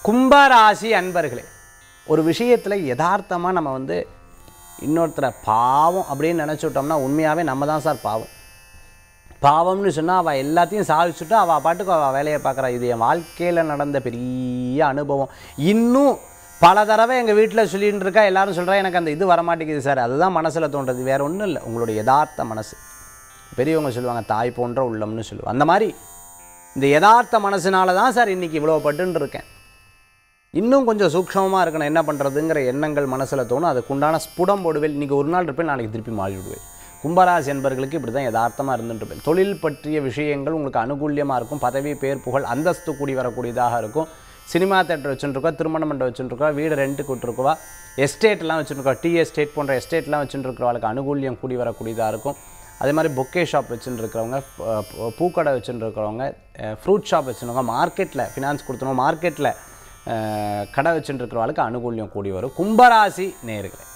கும்பராசி அன்பர்களே ஒரு விஷயத்தில் யதார்த்தமாக நம்ம வந்து இன்னொருத்தரை பாவம் அப்படின்னு நினச்சிட்டோம்னா உண்மையாகவே நம்ம தான் சார் பாவம் பாவம்னு சொன்னால் அவள் எல்லாத்தையும் சாதிச்சுட்டு அவள் பாட்டுக்கு அவள் வேலையை பார்க்குறா இது என் வாழ்க்கையில் நடந்த பெரிய அனுபவம் இன்னும் பல தடவை எங்கள் வீட்டில் சொல்லிட்டு இருக்கா எல்லாரும் சொல்கிறா எனக்கு அந்த இது வரமாட்டேங்குது சார் அதுதான் மனசில் தோன்றது வேறு ஒன்றும் இல்லை உங்களுடைய யதார்த்த மனசு பெரியவங்க சொல்லுவாங்க தாய் போன்ற உள்ளம்னு சொல்லுவாங்க அந்த மாதிரி இந்த யதார்த்த மனசுனால தான் சார் இன்றைக்கி இவ்வளோ பட்டுன்னு இருக்கேன் இன்னும் கொஞ்சம் சூக்ஷமமாக இருக்கணும் என்ன பண்ணுறதுங்கிற எண்ணங்கள் மனசில் தோணும் அதுக்குண்டான ஸ்புடம் போடுவேன் இன்றைக்கி ஒரு நாள் இருப்பேன் நாளைக்கு திருப்பி மாறி விடுவேன் கும்பராசி என்பர்களுக்கு இப்படி தான் யதார்த்தமாக இருந்துட்டு இருப்பேன் தொழில் பற்றிய விஷயங்கள் உங்களுக்கு அனுகூல்யமாக இருக்கும் பதவி பேர் புகழ் அந்தஸ்து கூடி வரக்கூடியதாக இருக்கும் சினிமா தேட்டர் வச்சுருக்கோம் திருமண மண்டபம் வச்சுருக்கோம் வீடு ரெண்ட்டுக்கு விட்டுருக்கோவா எஸ்டேட்லாம் வச்சுருக்கோம் டீ எஸ்டேட் போன்ற எஸ்டேட்லாம் வச்சுருக்கிறவங்களுக்கு அனுகூல்யம் கூடி வரக்கூடியதாக இருக்கும் அதே மாதிரி பொக்கே ஷாப் வச்சுட்டு இருக்கிறவங்க பூக்கடை வச்சுட்டு இருக்கிறவங்க ஃப்ரூட் ஷாப் வச்சுருக்கவங்க மார்க்கெட்டில் ஃபினான்ஸ் கொடுத்தணும் மார்க்கெட்டில் கடை வச்சுட்டு இருக்கிறவங்களுக்கு அனுகூல்யம் கூடி வரும் கும்பராசி நேர்களே